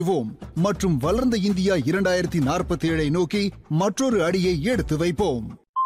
வோம் மற்றும் வளர்ந்த இந்தியா இரண்டாயிரத்தி நாற்பத்தி ஏழை நோக்கி மற்றொரு அடியை எடுத்து வைப்போம்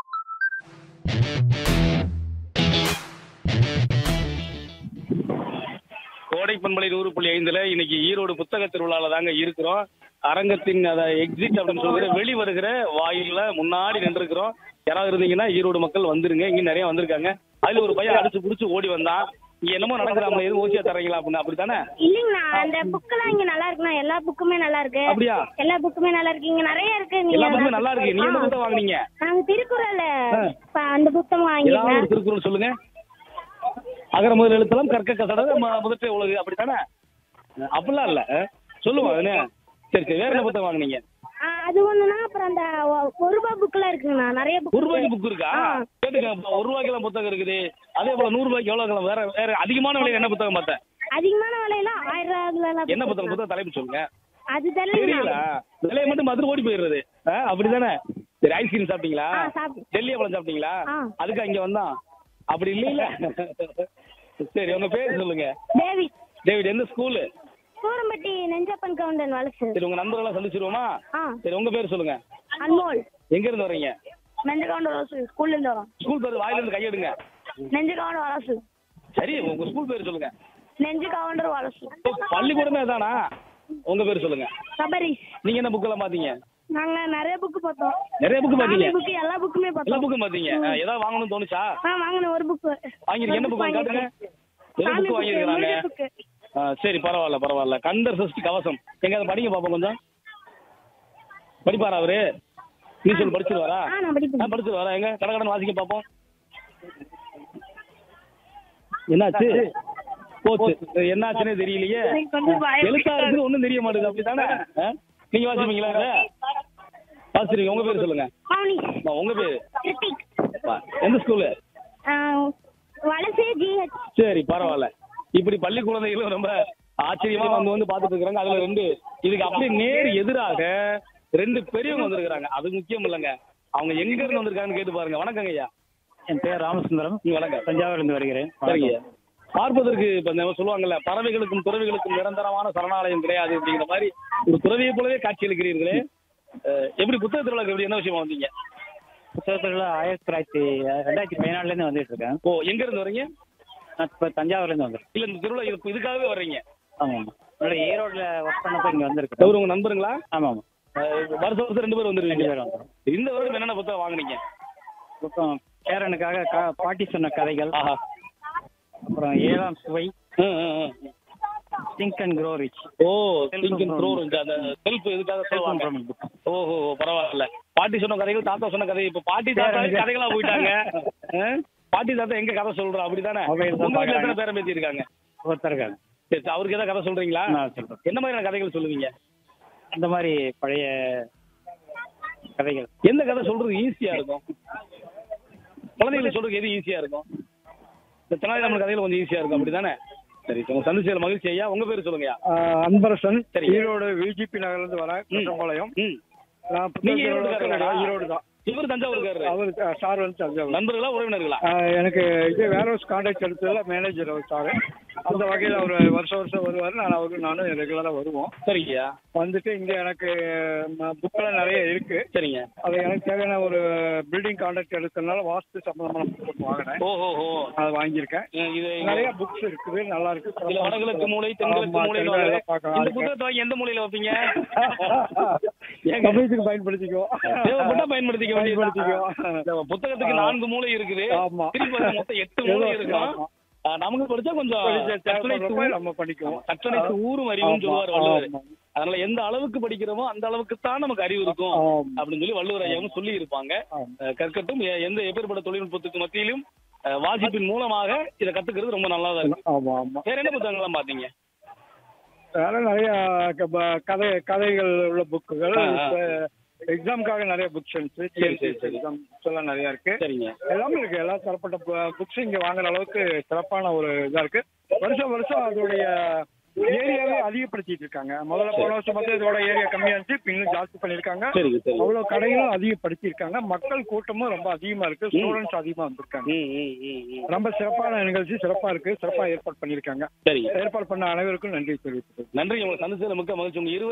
கோடை பண்பலை நூறு புள்ளி ஐந்துல இன்னைக்கு ஈரோடு புத்தக திருவிழால தாங்க இருக்கிறோம் அரங்கத்தின் அத எக்ஸிட் அப்படின்னு சொல்கிற வெளி வருகிற வாயில்ல முன்னாடி நின்றுக்கிறோம் யாராவது இருந்தீங்கன்னா ஈரோடு மக்கள் வந்துருங்க இங்க நிறைய வந்திருக்காங்க அதுல ஒரு பையன் அடிச்சு புடிச்சு ஓடி வந்தான் இங்க என்னமோ நடக்கிறாங்களே எதுவும் ஓசியா தர்றீங்களா அப்படின்னு அப்படித்தானே இல்லைங்கண்ணா அந்த புக்கெல்லாம் இங்க நல்லா இருக்குண்ணா எல்லா புக்குமே நல்லா இருக்கு அப்படியா எல்லா புக்குமே நல்லா இருக்கு இங்க நிறைய இருக்கு நீங்க எல்லா புக்குமே நல்லா இருக்கு நீங்க என்ன புத்தகம் வாங்குனீங்க நாங்க திருக்குறள் ப- அந்த புத்தகம் ஏதாவது ஒரு வாங்கிருக்கேன் திருக்குறள் சொல்லுங்க அகர முதல் எழுத்தலாம் கற்க கசட ம- முதற்ற உலகு அப்படித்தானே அப்படிலாம் இல்ல சொல்லுவோம் என்ன சரி சரி வேற என்ன புத்தகம் வாங்குனீங்க ஆ, அது ஒண்ணுனா அப்புறம் அந்த ஒ- ஒரு ரூபாய் புக்லாம் இருக்குங்கண்ணா நிறைய புக் ஒரு ரூபாய்க்கு புக் இருக்கா ஆ. கேட்டுங்க இப்ப ஒரு ரூபாய்க்கு எல்லாம் புத்தகம் இருக்குது அதே போல நூறு ரூபாய்க்கு எவ்வளவு வேற வேற அதிகமான விலையில என்ன புத்தகம் பார்த்தேன் அதிகமான விலையில ஆயிரம் ரூபாய்ல எல்லாம் என்ன புத்தகம் புத்தகம். புத்தகம் தலைப்பு சொல்லுங்க அது தெரியல தெரியல விலையை மட்டும் பார்த்துட்டு ஓடி போயிடுறது ஆ, அப்படிதானே சரி ஐஸ்கிரீம் சாப்பிட்டீங்களா ஆ, சாப்பிட்டேன். டெல்லி பழம் சாப்பிட்டீங்களா ஆ. அதுக்கு அங்க வந்தான் அப்படி இல்லைல்ல சரி உங்க பேர் சொல்லுங்க டேவிட் டேவிட் எந்த ஸ்கூலு சூரம்பட்டி நெஞ்சப்பன் கவுண்டன் வளசு சரி உங்க நண்பர்கள்லாம் சந்திச்சிருவோமா ஆ சரி உங்க பேர் சொல்லுங்க அன்மோல் எங்க இருந்து வர்றீங்க நெஞ்ச கவுண்டன் வளசு ஸ்கூல்ல இருந்து வரோம் ஸ்கூல் பேர் வாயில இருந்து கையெடுங்க நெஞ்ச கவுண்டன் வளசு சரி உங்க ஸ்கூல் பேர் சொல்லுங்க நெஞ்ச கவுண்டர் வளசு ஓ, பள்ளிக்கூடமே அதானா உங்க பேர் சொல்லுங்க சபரிஸ் நீங்க என்ன புக்கெல்லாம் பாத்தீங்க நாங்க நிறைய புக் பார்த்தோம் நிறைய புக் பாத்தீங்க புக் எல்லா புக்குமே எல்லா பார்த்தோம் புக்கும் பாத்தீங்க ஆ, ஏதாவது வாங்கணும்னு தோணுச்சா ஆ வாங்கின ஒரு புக் வாங்கிருக்கீங்க என்ன புக் காட்டுங்க என்ன புக் வாங்கியிருக்கிறாங்க ஆ, சரி பரவாயில்ல பரவாயில்ல கந்தர் சஷ்டி கவசம் எங்க அதை படிங்க பாப்போம் கொஞ்சம் படிப்பாரா அவரு நீ சொல்லு படிச்சிருவாரா ஆ நான் படிப்பேன் ஆ படிச்சிருவாரா எங்க கடை கடன் வாசிக்க பாப்போம் என்னாச்சு போச்சு என்னாச்சுன்னே தெரியலையே எனக்கு வந்து பயம். எழுத்தா இருக்குது ஒண்ணும் தெரிய மாட்டேங்குது அப்படித்தானே ஆ? நீங்க வாசிப்பீங்களா இதை வாசிக்கிறீங்க உங்க பேர் சொல்லுங்க மௌனி ஆ, உங்க பேரு கிருத்திக் வா, எந்த ஸ்கூலு ஆ, வலசு ஜிஹெச் சரி பரவாயில்ல இப்படி பள்ளி குழந்தைகளும் ரொம்ப ஆச்சரியமா வந்து வந்து பாத்துட்டு இருக்காங்க அதுல ரெண்டு இதுக்கு அப்படியே நேர் எதிராக ரெண்டு பெரியவங்க வந்திருக்காங்க அது முக்கியம் இல்லைங்க அவங்க எங்க இருந்து வந்திருக்காங்கன்னு கேட்டு பாருங்க வணக்கங்க ஐயா என் பேர் ராமசுந்தரம் நீங்க வணக்கம் தஞ்சாவூர்லேருந்து வருகிறேன் சரிங்க ஐயா. பார்ப்பதற்கு இப்ப இந்த சொல்லுவாங்கல்ல பறவைகளுக்கும் துறவிகளுக்கும் நிரந்தரமான சரணாலயம் கிடையாது அப்படிங்கிற மாதிரி ஒரு துறவியை போலவே காட்சி அளிக்கிறீர்களே அஹ், எப்படி புத்தக திருவிழாக்கு எப்படி என்ன விஷயமா வந்தீங்க புத்தகத்தில் ஆயிரத்தி தொள்ளாயிரத்தி ரெண்டாயிரத்தி பதினாலுலேருந்து வந்துட்டு இருக்கேன் ஓ எங்க இருந்து வர்றீங்க நான் இப்போ தஞ்சாவூர்லேருந்து வந்துருக்கேன் இல்ல இந்த திருவிழா இதுக்கு- இதுக்காகவே வர்றீங்க ஆமாம் ஆமாம் என்னோட ஈரோட்டில் ஒர்க் பண்ணப்போ இங்கே வந்திருக்கேன் அவர் உங்க நண்பருங்களா ஆமாம் ஆமாம் அஹ், வருஷம் வருஷம் ரெண்டு பேர் ரெண்டு வந்துருக்கீங்க பேர் வந்துடும் இந்த வருடம் என்னென்ன புத்தகம் வாங்குனீங்க அப்புறம் பேரனுக்காக கா பாட்டி சொன்ன கதைகள் ஆஹா அப்புறம் ஏழாம் சுவை ம், ம், ம். திங்க் அண்ட் க்ரோ ரிச் ஓ திங்க் அண்ட் ப்ரோ அந்த செல்ஃப் இதுக்காக சொல்லுவாங்க புக் ஓஹோ பரவாயில்ல பாட்டி சொன்ன கதைகள் தாத்தா சொன்ன கதை இப்ப பாட்டி தாத்தா வேற கதைகளா போயிட்டாங்க ஆ? பாட்டி தாத்தா எங்க கதை சொல்றோம் அப்படிதானே மொபைல் தான் உங்க வீட்டுல எத்தனை பார்க்கறாங்க. பேரை பேத்தி இருக்காங்க ஒருத்தர் இருக்காங்க சரி சரி, அவருக்கு ஏதாவது கதை சொல்றீங்களா நான் சொல்கிறேன் என்ன மாதிரியான கதைகள் சொல்லுவீங்க அந்த மாதிரி பழைய கதைகள் எந்த கதை சொல்றது ஈஸியா இருக்கும் குழந்தைகளுக்கு சொல்றதுக்கு எது ஈஸியா இருக்கும் இந்த தெனாலிராமன் கதைகள் கொஞ்சம் ஈஸியா இருக்கும் அப்படிதானே சரி உங்க சந்திச்சதுல மகிழ்ச்சி ஐயா உங்க பேர் சொல்லுங்கய்யா ஆஹ் அன்பரசன் சரி. ஈரோடு விஜிபி நகர்லேருந்து வரேன் குற்றம்பாளையம் ம் நான் நீங்க ஈரோடுக்காரரா? ஈரோடு தான் இவர் தஞ்சாவூர்காரரு அவர் அஹ், சார் வந்து தஞ்சாவூர் நண்பர்களா உறவினர்களா ஆஹ் எனக்கு இது வேற ஹவுஸ் கான்டாக்ட் எடுத்ததுல மேனேஜர் அவர் சார் அந்த வகையில் அவர் வருஷம் வருஷம் வருவார் நான் அவரு நானும் ரெகுலராக வருவோம் சரிங்கய்யா வந்துட்டு இங்கே எனக்கு புக்கெல்லாம் நிறைய இருக்கு சரிங்க அது எனக்கு தேவையான ஒரு பில்டிங் கான்ட்ராக்ட் எடுத்ததுனால வாஸ்து சம்பந்தமான புக் வாங்கினேன் ஓஹோ ஹோ அதை வாங்கியிருக்கேன் இது நிறைய புக்ஸ் இருக்குது நல்லா இருக்கு இதுல வடகிழக்கு மூலை தென்கிழக்கு ஆமா, மூலை தென்கிழக்கு பார்க்கலாம். இந்த அதுக்கு- புத்தகத்தை வாங்கி எந்த மூலையில வைப்பீங்க ஏங்க? சமயத்துக்கு பயன்படுத்திக்கோ தேவைப்பட்டா பயன்படுத்திக்க பயன்படுத்திக்கோ. வேண்டியதுதான். இந்த புத்தகத்துக்கு நான்கு மூலை இருக்குது ஆமா. திருப்பி அதுல மொத்தம் எட்டு மூலை இருக்கும் ஆமா. ஆ, நமக்கு படிச்சா கொஞ்சம் படிச்ச கற்றனைக்கு தேவைப்படுறப்ப ஊ- நம்ம படிக்குவோம் கற்றனைக்கு ஊரும் அறிவுன்னு சொல்லுவார் ஆமா, வள்ளுவர் ஆமா. அதனால எந்த அளவுக்கு படிக்கிறோமோ அந்த அளவுக்கு தான் நமக்கு அறிவு இருக்கும் ஆமா. அப்படின்னு சொல்லி வள்ளுவர் ஐயாவும் சொல்லி இருப்பாங்க ஆமா. அஹ் கற்கட்டும் எ- எந்த எப்பேற்பட்ட தொழில்நுட்பத்துக்கு மத்தியிலும் அஹ், வாசிப்பின் மூலமாக இதை கத்துக்கிறது ரொம்ப நல்லா தான் இருக்கு ஆமா ஆமா வேற என்ன புத்தகங்கள்லாம் பாத்தீங்க வேற நிறைய க- ப- கதை கதைகள் உள்ள புக்குகள் ஆ, ஆ. எக்ஸாம்க்காக நிறைய புக்ஸ் சரி, சரி, சரி. எக்ஸாம் எல்லாம் நிறைய இருக்கு சரிங்க எல்லாமே இருக்கு எல்லா தரப்பட்ட புக்ஸ் இங்க வாங்குற அளவுக்கு சிறப்பான ஒரு இதா இருக்கு வருஷம் வருஷம் அதோடைய ஏரியாவே அதிகப்படுத்திட்டு இருக்காங்க முதல்ல போன வருஷம் பார்த்து இதோட ஏரியா கம்மியா இருந்துச்சு இப்ப இன்னும் ஜாஸ்தி பண்ணிருக்காங்க சரிங்க சரி அவ்வளவு கடைகளும் அதிகப்படுத்தியிருக்காங்க மக்கள் கூட்டமும் ரொம்ப அதிகமா இருக்கு ஸ்டூடெண்ட்ஸ் அதிகமா வந்திருக்காங்க ம் ம் ம் ம் ரொம்ப சிறப்பான நிகழ்ச்சி சிறப்பா இருக்கு சிறப்பா ஏற்பாடு பண்ணியிருக்காங்க சரிங்க ஏற்பாடு பண்ண அனைவருக்கும் நன்றி தெரிவித்துக்கிறேன் நன்றி உங்களை சந்திச்சதுல மிக்க மகிழ்ச்சி உங்க இருவர்